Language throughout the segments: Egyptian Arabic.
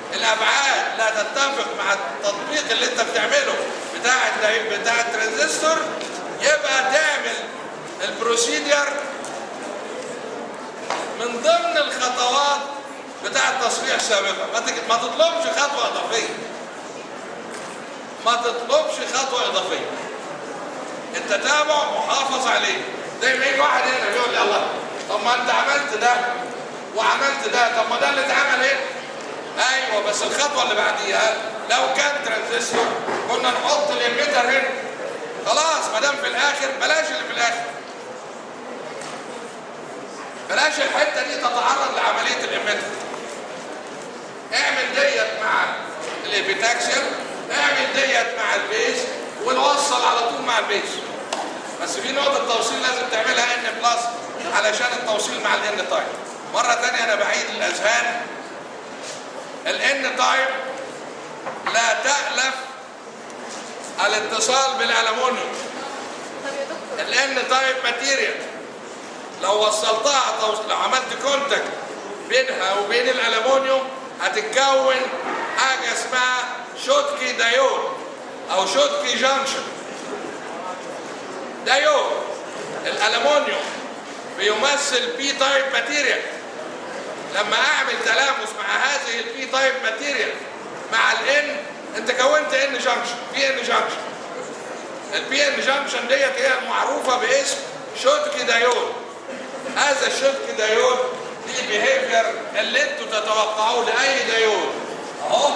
الابعاد لا تتفق مع التطبيق اللي انت بتعمله بتاع الدي- بتاع الترانزستور يبقى تعمل البروسيدير من ضمن الخطوات بتاع التصريح السابقه ما تك- ما تطلبش خطوه اضافيه ما تطلبش خطوه اضافيه انت تابع محافظ عليه زي ما يجي واحد هنا يقول لي الله طب ما انت عملت ده وعملت ده طب ما ده اللي اتعمل ايه ايوه بس الخطوه اللي بعديها لو كان ترانزستور كنا نحط الاميتر هنا خلاص ما دام في الاخر بلاش اللي في الاخر بلاش الحته دي تتعرض لعمليه الاميتر اعمل ديت مع الابيتاكسيال اعمل ديت مع البيز ونوصل على طول مع البيز بس في نقطة توصيل لازم تعملها ان بلس علشان التوصيل مع الان تايب مرة تانية انا بعيد الاذهان الان تايب لا تألف الاتصال بالالومنيوم طب يا دكتور الان تايب ماتيريال لو وصلتها توص- لو عملت كونتاكت بينها وبين الالومنيوم هتتكون حاجه اسمها شوتكي دايود او شوتكي جانكشن دايود الالومنيوم بيمثل بي تايب ماتيريال لما اعمل تلامس مع هذه البي تايب ماتيريال مع الان انت كونت ان جانكشن بي ان جانكشن البي ان جانكشن ديت هي المعروفه باسم شوتكي دايود هذا الشوتكي دايود دي بيهيفير اللي انتوا تتوقعوه لاي دايود اهو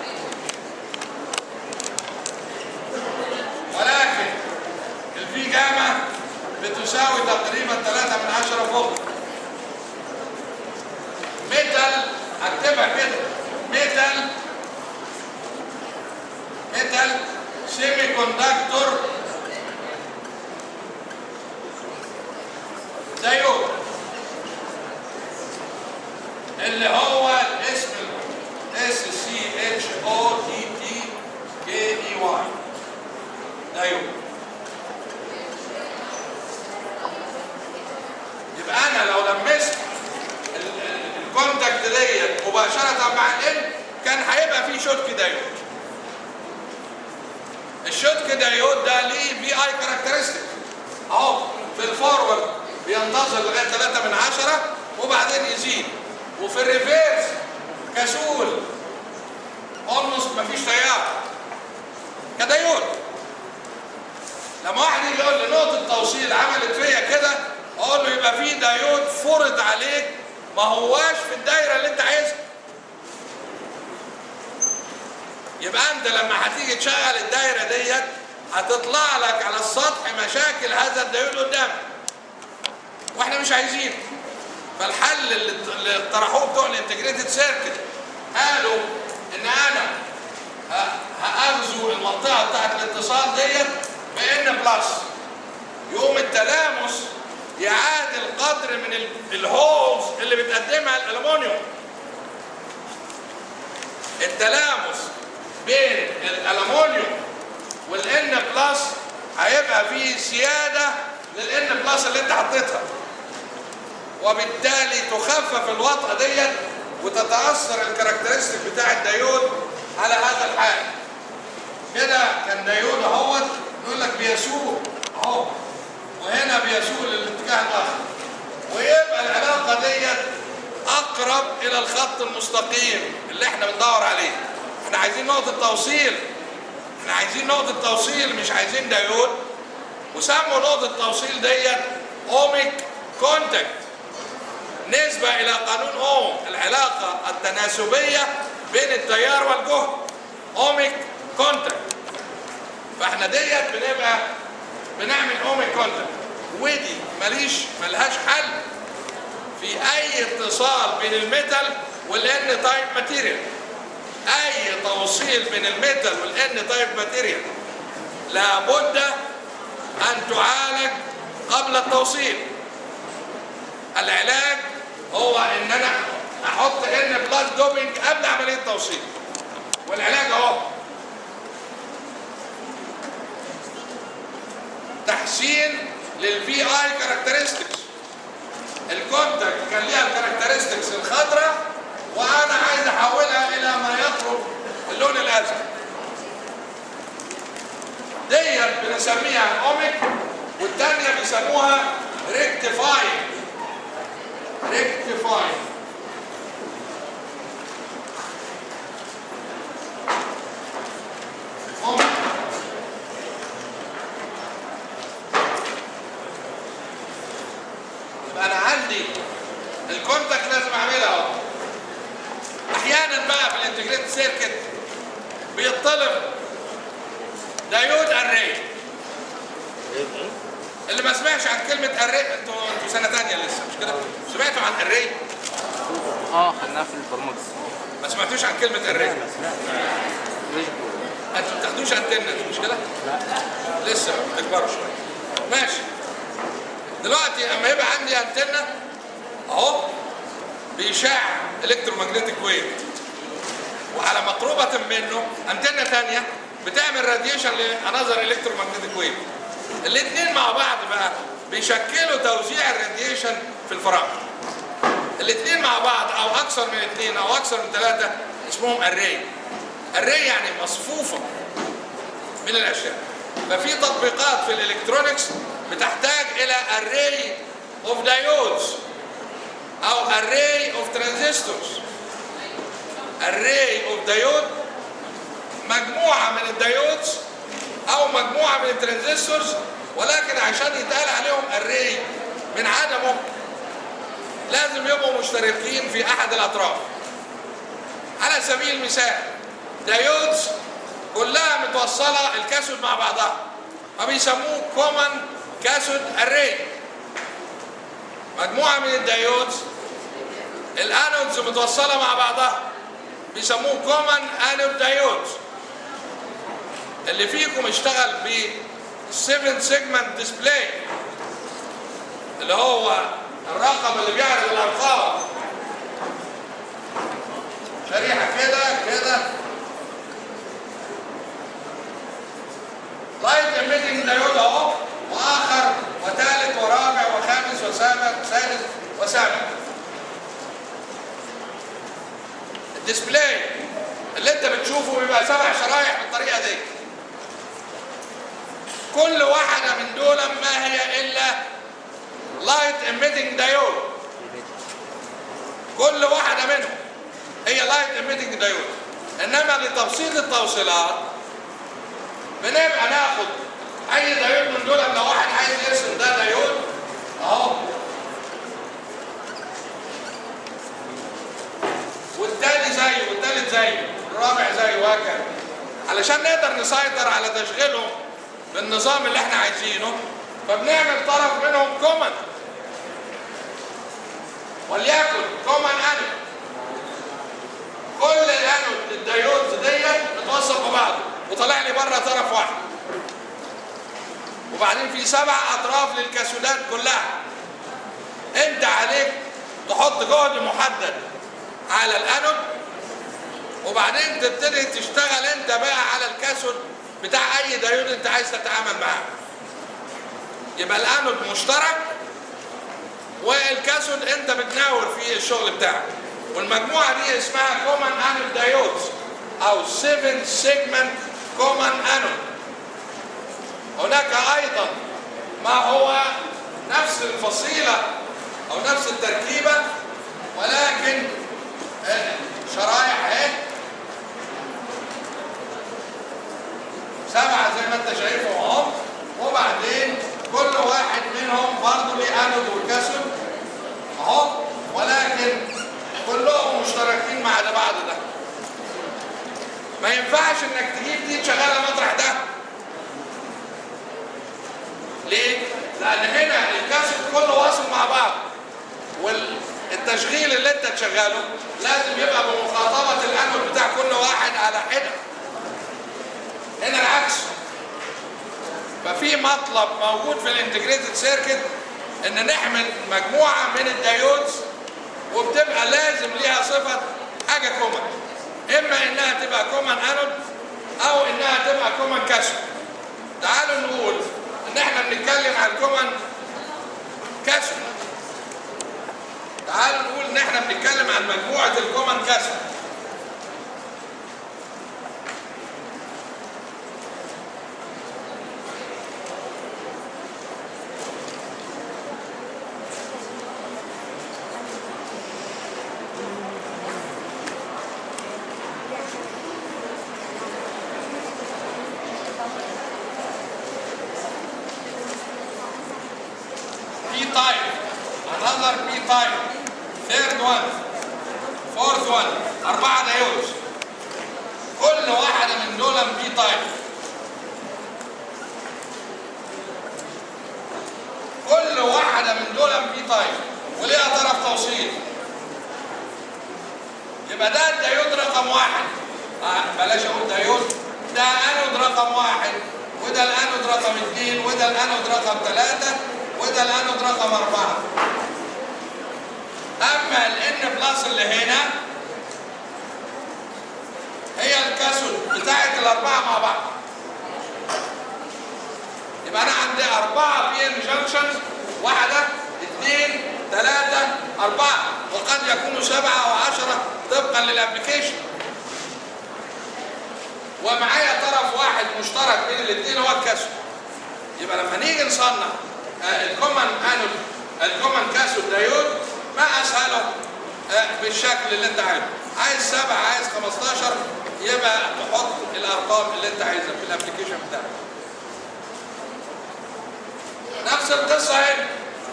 ولكن الفي جاما بتساوي تقريبا 3 من 10 فوق ميتال هكتبها كده ميتال ميتال سيمي كوندكتور دايود اللي هو الاسم اس سي اتش او تي تي كي اي واي دايود يبقى انا لو لمست ال- ال- الكونتاكت ديت مباشره مع الان كان هيبقى فيه شوت دايود الشوت دايود ده ليه في اي كاركترستيك اهو في الفورورد بينتظر لغايه 3 من 10 وبعدين يزيد وفي الريفيرس كسول اولموست مفيش تيار كدايود لما واحد يجي يقول لي نقطه توصيل عملت فيا كده اقول له يبقى في دايود فرض عليك ما هواش في الدايره اللي انت عايزها يبقى انت لما هتيجي تشغل الدايره ديت هتطلع لك على السطح مشاكل هذا الدايود قدامك واحنا مش عايزينه فالحل اللي اللي اقترحوه بتوع الانتجريتد سيركت قالوا ان انا ه- هاغزو المنطقه بتاعت الاتصال ديت بان بلس يقوم التلامس يعادل قدر من ال- الهولز اللي بتقدمها الالومنيوم التلامس بين الالومنيوم والان بلس هيبقى فيه زياده للان بلس اللي انت حطيتها وبالتالي تخفف الوطأة ديت وتتأثر الكاركترستيك بتاع الديود على هذا الحال كده كان ديود اهوت يقول لك بيسوق اهو وهنا بيسوق للاتجاه الاخر ويبقى العلاقه ديت اقرب الى الخط المستقيم اللي احنا بندور عليه احنا عايزين نقطه توصيل احنا عايزين نقطه توصيل مش عايزين ديود وسموا نقطه التوصيل ديت اوميك كونتاكت نسبة إلى قانون أوم العلاقة التناسبية بين التيار والجهد أوميك كونتاكت فاحنا ديت بنبقى بنعمل أوميك كونتاكت ودي ماليش ملهاش حل في أي اتصال بين الميتال والإن تايب ماتيريال أي توصيل بين الميتال والإن تايب ماتيريال لابد أن تعالج قبل التوصيل العلاج هو ان انا احط ان بلاد دوبنج قبل عمليه التوصيل والعلاج اهو تحسين للفي اي كاركترستكس الكونتاكت كان ليها الكاركترستكس الخضراء وانا عايز احولها الى ما بنسميها اوميك والثانيه بيسموها ريكتيفاينج ريكتيفاينج اوميك يبقى انا عندي الكونتاكت لازم اعملها اهو احيانا بقى في الانتجريتد سيركت بيطلب دايود اري اللي ما سمعش عن كلمه اري انتوا انتوا سنه ثانيه لسه مش كده سمعتوا عن اري اه خدناها في البرمجه ما سمعتوش عن كلمه اري انتوا ما بتاخدوش انتنت مش كده لسه بتكبروا شويه ماشي دلوقتي اما يبقى عندي انتنه اهو بيشع الكترومagnetic ويف وعلى مقربة منه انتنة ثانية بتعمل راديشن لانذر الكترومagnetic ويف الاثنين مع بعض بقى بيشكلوا توزيع الراديشن في الفراغ الاثنين مع بعض او اكثر من اثنين او اكثر من ثلاثة اسمهم اري اري يعني مصفوفة من الاشياء ففي تطبيقات في الالكترونكس بتحتاج الى array of diodes او array of transistors array of diode مجموعة من الدايودز او مجموعة من الترانزستورز ولكن عشان يتقال عليهم array من عدمه لازم يبقوا مشتركين في احد الاطراف على سبيل المثال دايودز كلها متوصلة الكاثود مع بعضها فبيسموه كومن كاثود اري مجموعة من الدايودز الانودز متوصلة مع بعضها بيسموه كومن انود دايودز اللي فيكم اشتغل ب 7 سيجمنت ديسبلاي اللي هو الرقم اللي بيعرض الارقام شريحة كده كده لايت ايميتنج دايود اهو واخر وثالث ورابع وخامس وسابع وسادس وسابع الديسبلاي اللي انت بتشوفه بيبقى سبع شرايح بالطريقه دي كل واحده من دول ما هي الا لايت ايميتنج دايود كل واحده منهم هي لايت ايميتنج دايود انما لتبسيط التوصيلات بنبقى ناخد اي دايود من دول لو واحد عايز يرسم ده دايود اهو والتاني زيه والتالت زيه الرابع زيه وهكذا علشان نقدر نسيطر على تشغيلهم بالنظام اللي احنا عايزينه فبنعمل طرف منهم كومن وليكن كومن انود كل الانود الدايودز ديت متوصل ببعضه وطلع لي بره طرف واحد وبعدين في سبع اطراف للكاسودات كلها انت عليك تحط جهد محدد على الانود وبعدين تبتدي تشتغل انت بقى على الكاسود بتاع اي دايود انت عايز تتعامل معاه يبقى الانود مشترك والكاسود انت بتناور فيه الشغل بتاعك والمجموعه دي اسمها كومن انود دايودز او 7 سيجمنت كومن انود هناك ايضا ما هو نفس الفصيله او نفس التركيبه ولكن شرايح اهي سبعه زي ما انت شايفهم اهو وبعدين كل واحد منهم برضه ليه انود والكاسود اهو ولكن كلهم مشتركين مع ده بعض ده ما ينفعش انك تجيب دي تشغلها مطرح ده ليه؟ لان هنا الكاسيت كله واصل مع بعض والتشغيل اللي انت تشغله لازم يبقى بمخاطبة الانود بتاع كل واحد على حدة هنا العكس ففي مطلب موجود في الانتجريتد سيركت ان نحمل مجموعة من الدايودز وبتبقى لازم ليها صفة حاجة كومن اما انها تبقى كومن انود او انها تبقى كومن كاسود تعالوا نقول ان احنا بنتكلم عن الكومن كاسود تعالوا نقول ان احنا بنتكلم عن مجموعة الكومن كاسود تايب ثيرد وان فورث وان أربعة دايودز كل واحدة من دول بي تايب كل واحدة من دول بي تايب وليها طرف توصيل يبقى ده الديود رقم واحد آه بلاش اقول ديود ده انود رقم واحد وده الانود رقم اثنين وده الانود رقم ثلاثة وده الانود رقم أربعة أما الان بلس اللي هنا هي الكاسود بتاعت الأربعة مع بعض يبقى أنا عندي أربعة بي ان جنكشنز واحدة اثنين ثلاثة أربعة وقد يكونوا سبعة أو عشرة طبقا للابلكيشن ومعايا طرف واحد مشترك بين الاثنين هو الكاسود يبقى لما نيجي نصنع آه، الكومن انود الكومن كاسود دايود ما اسهله آه، بالشكل اللي انت عايزه عايز سبعة عايز 15 يبقى تحط الارقام اللي انت عايزها في الابلكيشن بتاعك نفس القصه هنا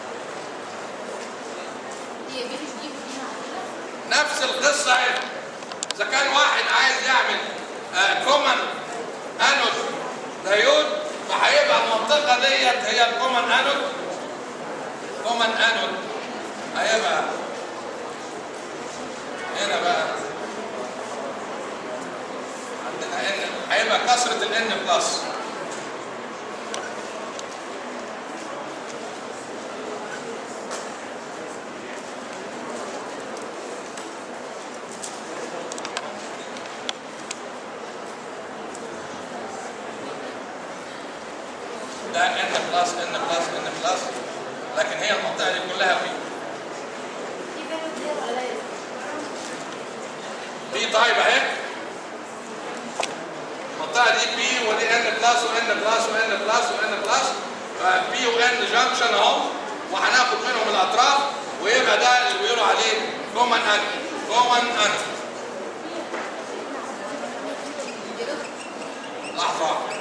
هي دي مش دي ودي معقولة؟ نفس القصة هنا إذا كان واحد عايز يعمل كومن انود دايود فهيبقى المنطقة ديت هي الكومن انود كومن انود هيبقى هنا بقى عندنا ان هيبقى كسرة الان بلس ده ان بلس ان بلس ان بلس لكن هي المنطقة دي كلها بي دي بينهم دي ولا ايه؟ دي طيب اهي المنطقه دي بي ودي ان بلس وان بلس وان بلس وان بلس بي وان جانكشن اهو وهناخد منهم الاطراف ويبقى ده اللي بيقولوا عليه كومن ان كومن ان لحظه واحدة.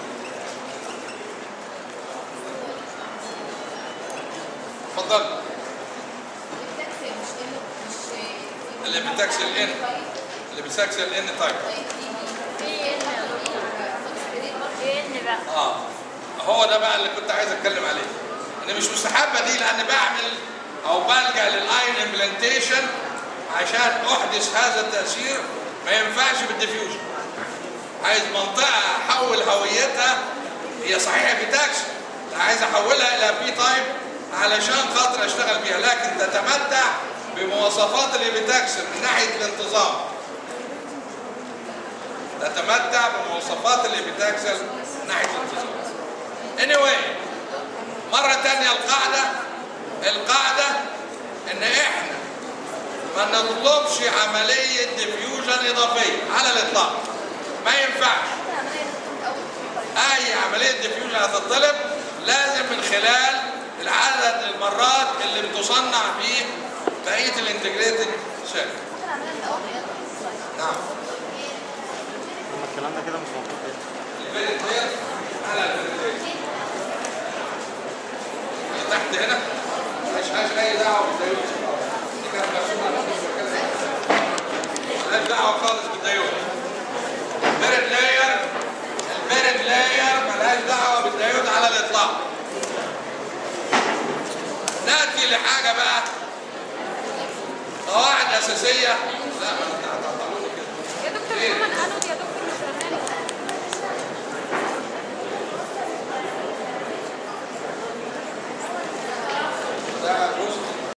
اتفضل بتكسب مش إنه مش اللي بتكسب الان اللي بتسكسل الان طيب في إن في إن بقى اه هو ده بقى اللي كنت عايز اتكلم عليه ان مش مستحبه دي لان بعمل او بلجا للاين امبلانتيشن عشان احدث هذا التاثير ما ينفعش بالديفيوجن عايز منطقه احول هويتها هي صحيح في تاكس عايز احولها الى بي تايب علشان خاطر اشتغل بيها لكن تتمتع بمواصفات اللي بتكسر من ناحيه الانتظام تتمتع بمواصفات اللي بتكسر من ناحيه الانتظام anyway مرة تانية القاعدة القاعدة ان احنا ما نطلبش عملية ديفيوجن اضافية على الاطلاق ما ينفعش اي عملية ديفيوجن هتطلب لازم من خلال العدد المرات اللي بتصنع فيه بقية الانتجريتد سيل نعم لما الكلام ده كده مش موجود هنا البيت ديت على البيت اللي تحت هنا ملهاش اي دعوه بالديون دي كانت مرسومه على الفيسبوك كده ملهاش دعوه خالص بالديون البيرد لاير البيرد لاير ملهاش دعوه بالديون على الاطلاق ناتي لحاجه بقى قواعد اساسيه